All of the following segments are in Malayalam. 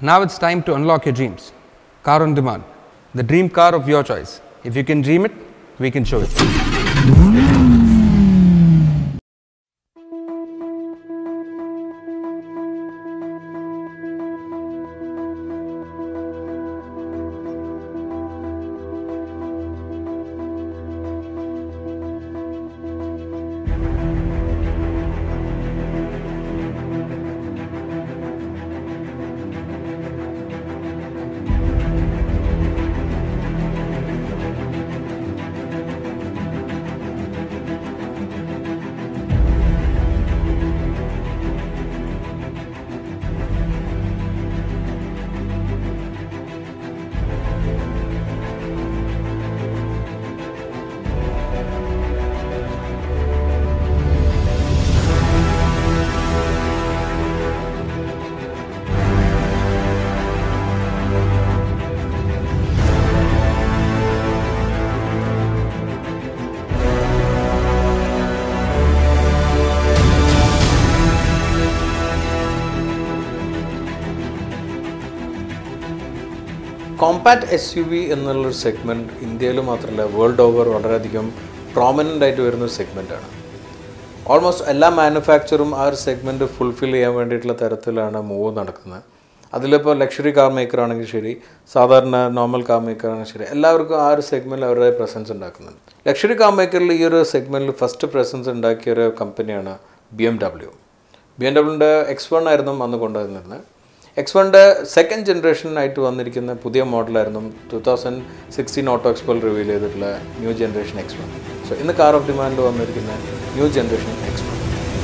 Now it's time to unlock your dreams. Car on demand, the dream car of your choice. If you can dream it, we can show it. Compact S U V എന്നുള്ളൊരു സെഗ്മെൻറ്റ് ഇന്ത്യയിൽ മാത്രമല്ല വേൾഡ് ഓവർ വളരെയധികം പ്രോമിനൻ്റ് ആയിട്ട് വരുന്നൊരു സെഗ്മെൻറ്റാണ് ഓൾമോസ്റ്റ് എല്ലാ മാനുഫാക്ചറും ആ ഒരു സെഗ്മെൻറ്റ് ഫുൾഫിൽ ചെയ്യാൻ വേണ്ടിയിട്ടുള്ള തരത്തിലാണ് മൂവ് നടക്കുന്നത് അതിലിപ്പോൾ ലക്ഷറി കാർ മേക്കർ ആണെങ്കിൽ ശരി സാധാരണ നോർമൽ കാർ മേക്കർ ആണെങ്കിൽ ശരി എല്ലാവർക്കും ആ ഒരു സെഗ്മെൻറ്റിൽ അവരുടെ പ്രസൻസ് ഉണ്ടാക്കുന്നുണ്ട് ലക്ഷറി കാർ മേക്കറിൽ ഈ ഒരു സെഗ്മെൻറ്റിൽ ഫസ്റ്റ് പ്രസൻസ് ഉണ്ടാക്കിയ ഒരു കമ്പനിയാണ് B M W B M ഡബ്ല്യൂൻ്റെ എക്സ് വൺ ആയിരുന്നു അന്ന് കൊണ്ടുവന്നിരുന്നത് എക്സ് വണ്ണിൻ്റെ സെക്കൻഡ് ജനറേഷനായിട്ട് വന്നിരിക്കുന്ന പുതിയ മോഡലായിരുന്നു ടു തൗസൻഡ് സിക്സ്റ്റീൻ ഓട്ടോ എക്സ്പോൾ റിവീൽ ചെയ്തിട്ടുള്ള new generation X one so ഇന്ന് കാർ ഓഫ് ഡിമാൻഡിൽ വന്നിരിക്കുന്ന new generation X one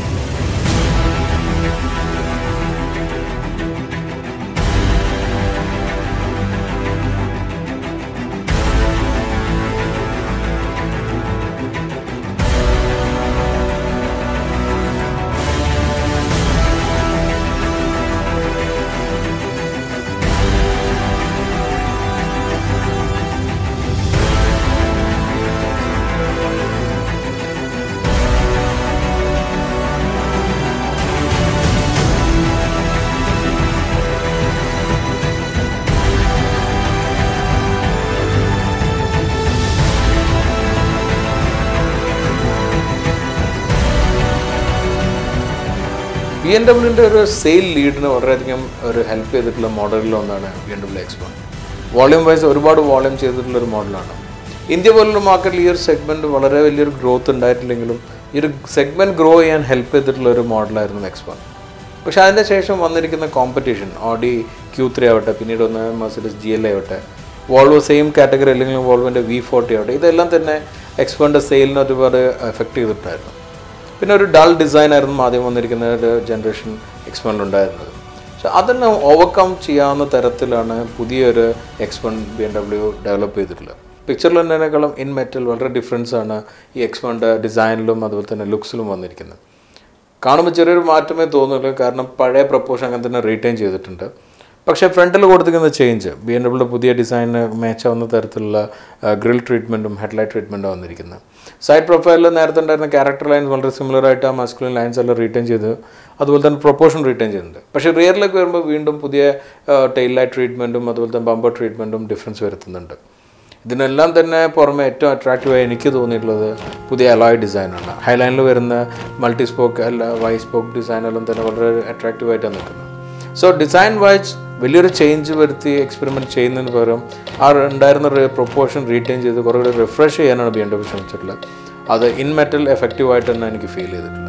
B M ഡബ്ല്യൂൻ്റെ ഒരു സെയിൽ ലീഡിന് വളരെയധികം ഒരു ഹെൽപ്പ് ചെയ്തിട്ടുള്ള മോഡലിൽ ഒന്നാണ് B M W X one volume wise ഒരുപാട് വോളിയം ചെയ്തിട്ടുള്ള ഒരു മോഡലാണ് ഇന്ത്യ പോലുള്ള മാർക്കറ്റിൽ ഈ ഒരു സെഗ്മെൻറ്റ് വളരെ വലിയൊരു ഗ്രോത്ത് ഉണ്ടായിട്ടില്ലെങ്കിലും ഈ ഒരു സെഗ്മെൻറ്റ് ഗ്രോ ചെയ്യാൻ ഹെൽപ്പ് ചെയ്തിട്ടുള്ള ഒരു മോഡലായിരുന്നു എക്സ് വൺ പക്ഷെ അതിൻ്റെ ശേഷം വന്നിരിക്കുന്ന കോമ്പറ്റീഷൻ ഓഡി ക്യൂ ത്രീ ആവട്ടെ പിന്നീട് ഒന്ന് മെർസിഡസ് ജി എൽ ആവട്ടെ വോൾവോ സെയിം കാറ്റഗറി അല്ലെങ്കിൽ വോൾവോൻ്റെ വി ഫോർട്ടി ആവട്ടെ ഇതെല്ലാം തന്നെ എക്സ് വണ്ണിൻ്റെ സെയിലിന് ഒരുപാട് എഫക്റ്റ് ചെയ്തിട്ടായിരുന്നു പിന്നെ ഒരു ഡൾ ഡിസൈൻ ആയിരുന്നു ആദ്യം വന്നിരിക്കുന്ന ഒരു ജനറേഷൻ എക്സ് വണ്ണിലുണ്ടായിരുന്നത് പക്ഷെ അതെല്ലാം ഓവർകം ചെയ്യാവുന്ന തരത്തിലാണ് പുതിയൊരു X one B M W develop ചെയ്തിട്ടുള്ളത് പിക്ചറിൽ തന്നെക്കാളും ഇൻ മെറ്റൽ വളരെ ഡിഫറൻസ് ആണ് ഈ എക്സ് വണ്ണിൻ്റെ ഡിസൈനിലും അതുപോലെ തന്നെ ലുക്സിലും വന്നിരിക്കുന്നത് കാണുമ്പോൾ ചെറിയൊരു മാറ്റമേ തോന്നുള്ളൂ കാരണം പഴയ പ്രപ്പോഷൻ അങ്ങനെ തന്നെ റീറ്റെയിൻ ചെയ്തിട്ടുണ്ട് പക്ഷേ ഫ്രണ്ടിൽ കൊടുത്തിരിക്കുന്ന ചേഞ്ച് ബി എം ഡബ്ല്യൂടെ പുതിയ ഡിസൈനിന് മേച്ചാവുന്ന തരത്തിലുള്ള ഗ്രിൽ ട്രീറ്റ്മെൻറ്റും ഹെഡ്ലൈറ്റ് ട്രീറ്റ്മെൻറ്റും വന്നിരിക്കുന്നത് സൈഡ് പ്രൊഫൈലിൽ നേരത്തെ ഉണ്ടായിരുന്ന ക്യാരക്ടർ ലൈൻസ് വളരെ സിമിലർ ആയിട്ട് ആ മസ്കുലിൻ ലൈൻസ് എല്ലാം റീറ്റെയിൻ ചെയ്ത് അതുപോലെ തന്നെ പ്രൊപ്പോഷൻ റീറ്റെയിൻ ചെയ്യുന്നുണ്ട് പക്ഷേ റിയറിലേക്ക് വരുമ്പോൾ വീണ്ടും പുതിയ ടെയിൽ ലൈറ്റ് ട്രീറ്റ്മെൻറ്റും അതുപോലെ തന്നെ ബമ്പർ ട്രീറ്റ്മെൻറ്റും ഡിഫറൻസ് വരുത്തുന്നുണ്ട് ഇതിനെല്ലാം തന്നെ പുറമെ ഏറ്റവും അട്രാക്റ്റീവായി എനിക്ക് തോന്നിയിട്ടുള്ളത് പുതിയ അലോയ് ഡിസൈനാണ് ഹൈലൈനിൽ വരുന്ന മൾട്ടി സ്പോക്ക് അല്ല വൈ സ്പോക്ക് ഡിസൈനെല്ലാം തന്നെ വളരെ അട്രാക്റ്റീവായിട്ടാണ് നിൽക്കുന്നത് സോ ഡിസൈൻ വൈസ് വലിയൊരു ചേഞ്ച് വരുത്തി എക്സ്പെരിമെൻറ്റ് ചെയ്യുന്നതിന് പകരം ആ ഉണ്ടായിരുന്ന പ്രൊപ്പോർഷൻ റീറ്റെയിൻ ചെയ്ത് കുറേ കൂടി റിഫ്രഷ് ചെയ്യാനാണ് ബി എം ഡബ്ല്യൂ ശ്രമിച്ചിട്ടുള്ളത് അത് ഇൻ മെറ്റൽ എഫക്റ്റീവായിട്ട് തന്നെ എനിക്ക് ഫീൽ ചെയ്തിട്ടുള്ളത്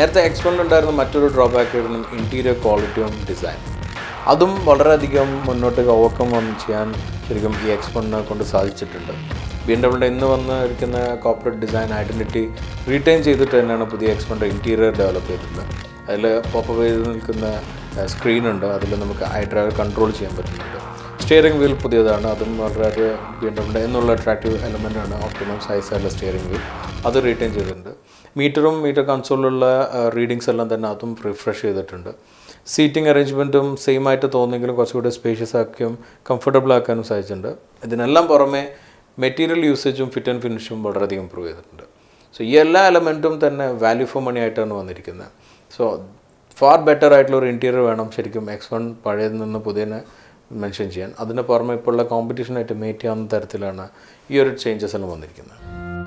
നേരത്തെ എക്സ്പെൻഡ് ഉണ്ടായിരുന്ന മറ്റൊരു ഡ്രോബാക്ക് ആയിരുന്നു ഇൻറ്റീരിയർ ക്വാളിറ്റിയും ഡിസൈൻ അതും വളരെയധികം മുന്നോട്ട് ഓവർകം വന്ന് ചെയ്യാൻ ശരിക്കും ഈ എക്സ്പെൻഡിനെ കൊണ്ട് സാധിച്ചിട്ടുണ്ട് ബി എം ഡബ്ല്യൂടെ ഇന്ന് വന്ന് ഇരിക്കുന്ന കോർപ്പറേറ്റ് ഡിസൈൻ ഐഡൻറ്റിറ്റി റീറ്റെയിൻ ചെയ്തിട്ട് തന്നെയാണ് പുതിയ എക്സ്പെൻഡ് ഇൻറ്റീരിയർ ഡെവലപ്പ് ചെയ്തിട്ടുള്ളത് അതിൽ പോപ്പ് ചെയ്ത് നിൽക്കുന്ന സ്ക്രീൻ ഉണ്ട് അതിൽ നമുക്ക് ഐ ഡ്രൈവർ കൺട്രോൾ ചെയ്യാൻ പറ്റുന്നുണ്ട് സ്റ്റിയറിംഗ് വീൽ പുതിയതാണ് അതും വളരെ ബി എം ഡബ്ല്യൂടെ എന്നുള്ള അട്രാക്റ്റീവ് എലമെൻ്റ് ആണ് ഓപ്റ്റിമം സൈസ് ആയിട്ടുള്ള സ്റ്റിയറിംഗ് വീൽ അത് റീറ്റെയിൻ ചെയ്തിട്ടുണ്ട് മീറ്ററും മീറ്റർ കൺസോളിലുള്ള റീഡിങ്സ് എല്ലാം തന്നെ അതും റിഫ്രഷ് ചെയ്തിട്ടുണ്ട് സീറ്റിംഗ് അറേഞ്ച്മെൻറ്റും സെയിം ആയിട്ട് തോന്നുമെങ്കിലും കുറച്ചുകൂടി സ്പേഷ്യസ് ആക്കിയും കംഫർട്ടബിൾ ആക്കാനും സാധിച്ചിട്ടുണ്ട് ഇതിനെല്ലാം പുറമെ മെറ്റീരിയൽ യൂസേജും ഫിറ്റ് ആൻഡ് ഫിനിഷും വളരെയധികം ഇമ്പ്രൂവ് ചെയ്തിട്ടുണ്ട് സോ ഈ എല്ലാ എലമെൻറ്റും തന്നെ വാല്യൂ ഫോർ മണി ആയിട്ടാണ് വന്നിരിക്കുന്നത് സോ ഫാർ ബെറ്റർ ആയിട്ടുള്ള ഒരു ഇൻറ്റീരിയർ വേണം ശരിക്കും എക്സ് വൺ പഴയതിൽ നിന്ന് പുതിയതിനെ മെൻഷൻ ചെയ്യാൻ അതിന് പുറമെ ഇപ്പോൾ ഉള്ള കോമ്പറ്റീഷനായിട്ട് മേറ്റ് ചെയ്യാവുന്ന തരത്തിലാണ് ഈ ഒരു ചേഞ്ചസ് എല്ലാം വന്നിരിക്കുന്നത്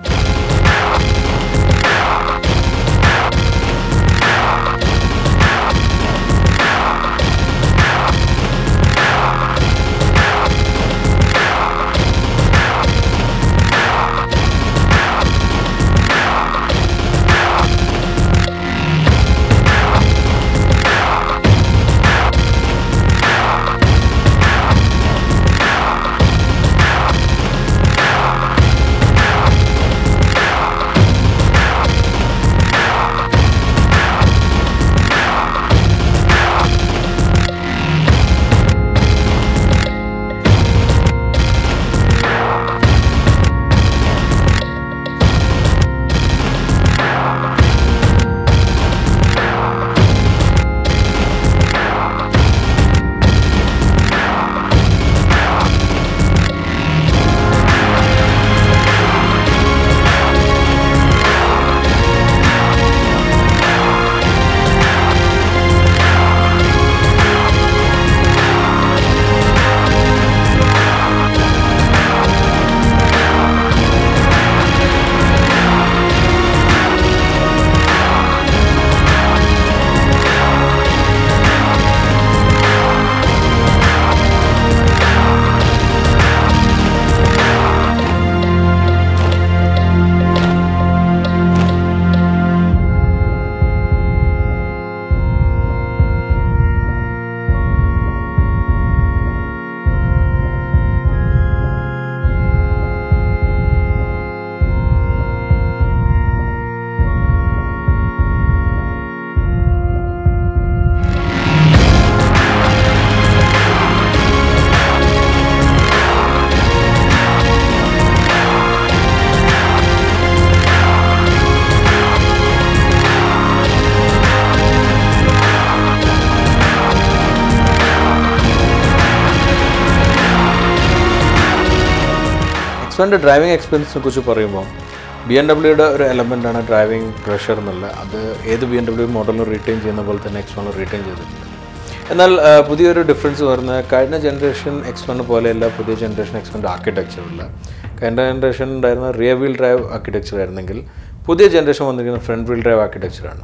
എക്സ്പെൻഡ് ഡ്രൈവിംഗ് എക്സ്പീരിയൻസിനെ കുറിച്ച് പറയുമ്പോൾ ബി എം ഡബ്ല്യൂയുടെ ഒരു എലമെൻ്റ് ആണ് ഡ്രൈവിംഗ് പ്രഷർ എന്നുള്ള അത് ഏത് ബി എം ഡബ്ല്യു മോഡലും റീറ്റെയിൻ ചെയ്യുന്ന പോലെ തന്നെ എക്സ്പെൻഡ് റീറ്റെയിൻ ചെയ്തിട്ടുണ്ട് എന്നാൽ ആ, പുതിയൊരു ഡിഫറൻസ് വരുന്നത് കഴിഞ്ഞ ജനറേഷൻ എക്സ്പെൻഡ് പോലെയല്ല പുതിയ ജനറേഷൻ എക്സ്പെൻഡ് ആർക്കിടെക്ചറില്ല കഴിഞ്ഞ ജനറേഷൻ ഉണ്ടായിരുന്ന റിയർ വീൽ ഡ്രൈവ് ആർക്കിടെക്ചർ ആയിരുന്നെങ്കിൽ പുതിയ ജനറേഷൻ വന്നിരിക്കുന്ന ഫ്രണ്ട് വീൽ ഡ്രൈവ് ആർക്കിടെക്ചറാണ്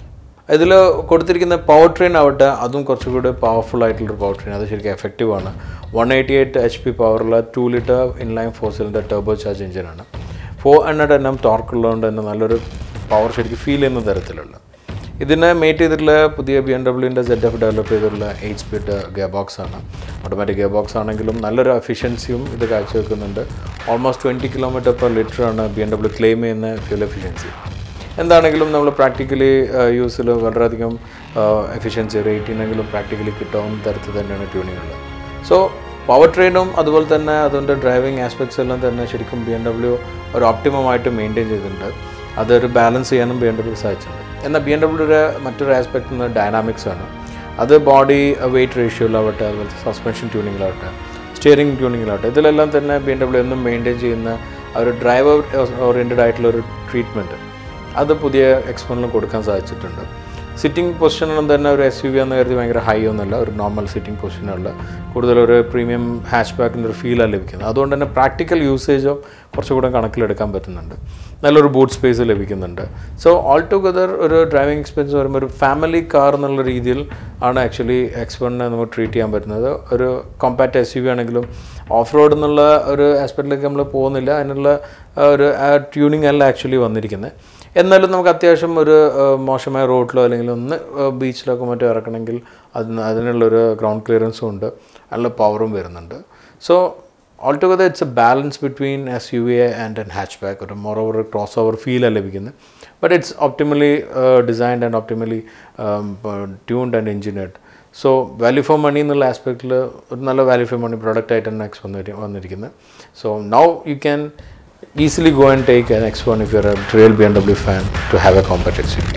ഇതിൽ കൊടുത്തിരിക്കുന്ന പവർ ട്രെയിൻ ആവട്ടെ അതും കുറച്ചുകൂടി പവർഫുൾ ആയിട്ടുള്ളൊരു പവർ ട്രെയിൻ അത് ശരിക്കും എഫക്റ്റീവ് ആണ് one eighty eight H P പവറുള്ള two litre inline four cylinder turbo charge എഞ്ചിനാണ് four hundred N M torque ഉള്ളതുകൊണ്ട് തന്നെ നല്ലൊരു പവർ ശരിക്കും ഫീൽ ചെയ്യുന്ന തരത്തിലുള്ള ഇതിനെ മേറ്റ് ചെയ്തിട്ടുള്ള പുതിയ ബി എം ഡബ്ല്യൂൻ്റെ സെറ്റ് എഫ് ഡെവലപ്പ് ചെയ്തിട്ടുള്ള എയ്റ്റ് സ്പീഡ് ഗിയർ ബോക്സ് ആണ് ഓട്ടോമാറ്റിക് ഗിയർ ബോക്സ് ആണെങ്കിലും നല്ലൊരു എഫിഷ്യൻസിയും ഇത് കാഴ്ചവെക്കുന്നുണ്ട് almost twenty kilometre per litre ആണ് ബി എം ഡബ്ല്യൂ ക്ലെയിം ചെയ്യുന്ന ഫ്യൂൽ എഫിഷ്യൻസി എന്താണെങ്കിലും നമ്മൾ പ്രാക്ടിക്കലി യൂസിൽ വളരെയധികം എഫിഷ്യൻസി റേറ്റിനെങ്കിലും പ്രാക്ടിക്കലി കിട്ടാവുന്ന തരത്തിൽ തന്നെയാണ് ട്യൂണിംഗ് ഉള്ളത് സോ പവർ ട്രെയിനും അതുപോലെ തന്നെ അതിൻ്റെ ഡ്രൈവിംഗ് ആസ്പെക്ട്സ് എല്ലാം തന്നെ ശരിക്കും ബി എം ഡബ്ല്യു ഒരു ഓപ്റ്റിമമായിട്ട് മെയിൻറ്റെയിൻ ചെയ്തിട്ടുണ്ട് അതൊരു ബാലൻസ് ചെയ്യാനും ബി എം ഡബ്ല്യു സാധിച്ചിട്ടുണ്ട് എന്നാൽ ബി എം ഡബ്ല്യുടെ മറ്റൊരു ആസ്പെക്ട് എന്ന് ഡൈനാമിക്സ് ആണ് അത് ബോഡി വെയിറ്റ് റേഷ്യോയിലാവട്ടെ അതുപോലെ സസ്പെൻഷൻ ട്യൂണിങ്ങിലാവട്ടെ സ്റ്റിയറിംഗ് ട്യൂണിങ്ങിലാവട്ടെ ഇതിലെല്ലാം തന്നെ ബി എം ഡബ്ല്യു എന്നും മെയിൻറ്റെയിൻ ചെയ്യുന്ന ആ ഒരു ഡ്രൈവർ ഓറിയൻറ്റഡ് ആയിട്ടുള്ള ഒരു ട്രീറ്റ്മെൻറ്റ് അത് പുതിയ എക്സ്പെറിലും കൊടുക്കാൻ സാധിച്ചിട്ടുണ്ട് സിറ്റിംഗ് പൊസിഷനും തന്നെ ഒരു എസ് യു വി എന്ന് കരുതി ഭയങ്കര ഹൈ ഒന്നുമല്ല ഒരു നോർമൽ സിറ്റിംഗ് പൊസിഷനുള്ള കൂടുതൽ ഒരു പ്രീമിയം ഹാഷ് ബാക്കിൻ്റെ ഒരു ഫീലാണ് ലഭിക്കുന്നത് അതുകൊണ്ട് തന്നെ പ്രാക്ടിക്കൽ യൂസേജോ കുറച്ചുകൂടെ കണക്കിലെടുക്കാൻ പറ്റുന്നുണ്ട് നല്ലൊരു ബൂട്ട് സ്പേസ് ലഭിക്കുന്നുണ്ട് സോ ഓൾ ടുഗദർ ഒരു ഡ്രൈവിംഗ് എക്സ്പീരിയൻസ് പറയുമ്പോൾ ഒരു ഫാമിലി കാർ എന്നുള്ള രീതിയിൽ ആണ് ആക്ച്വലി എക്സ് വണ്ണിനെ നമുക്ക് ട്രീറ്റ് ചെയ്യാൻ പറ്റുന്നത് ഒരു കോമ്പാക്റ്റ് എസ് യു വി ആണെങ്കിലും ഓഫ് റോഡ് എന്നുള്ള ഒരു ആസ്പെക്റ്റിലേക്ക് നമ്മൾ പോകുന്നില്ല അതിനുള്ള ആ ഒരു ട്യൂണിങ് അല്ല ആക്ച്വലി വന്നിരിക്കുന്നത് എന്നാലും നമുക്ക് അത്യാവശ്യം ഒരു ആ, മോശമായ റോഡിലോ അല്ലെങ്കിൽ ഒന്ന് ബീച്ചിലോ ഒക്കെ മറ്റോ ഇറക്കണമെങ്കിൽ അതിന് അതിനുള്ളൊരു ഗ്രൗണ്ട് ക്ലിയറൻസും ഉണ്ട് നല്ല പവറും വരുന്നുണ്ട് so altogether it's a balance between S U V and an hatchback ഒരു മോർ ഓവർ ക്രോസ് ഓവർ ഫീലാണ് ലഭിക്കുന്നത് but it's optimally designed and optimally tuned and engineered so value for money എന്നുള്ള ആസ്പെക്റ്റിൽ ഒരു നല്ല വാല്യൂ ഫോർ മണി പ്രോഡക്റ്റ് ആയിട്ടാണ് നെക്സ്റ്റ് വന്നി വന്നിരിക്കുന്നത് so now you can easily go and take an X1 if you're a real BMW fan to have a compact SUV.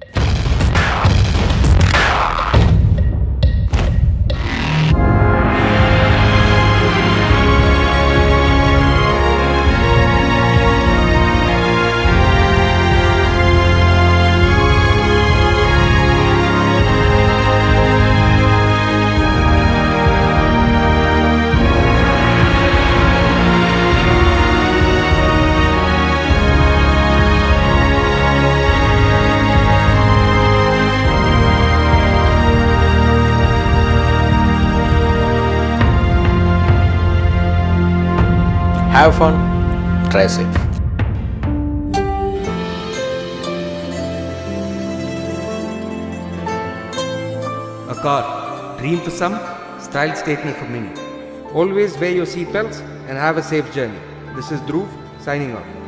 Have fun, try safe. A car, dream for some, style statement for many. Always wear your seatbelts and have a safe journey. This is Dhruv signing off.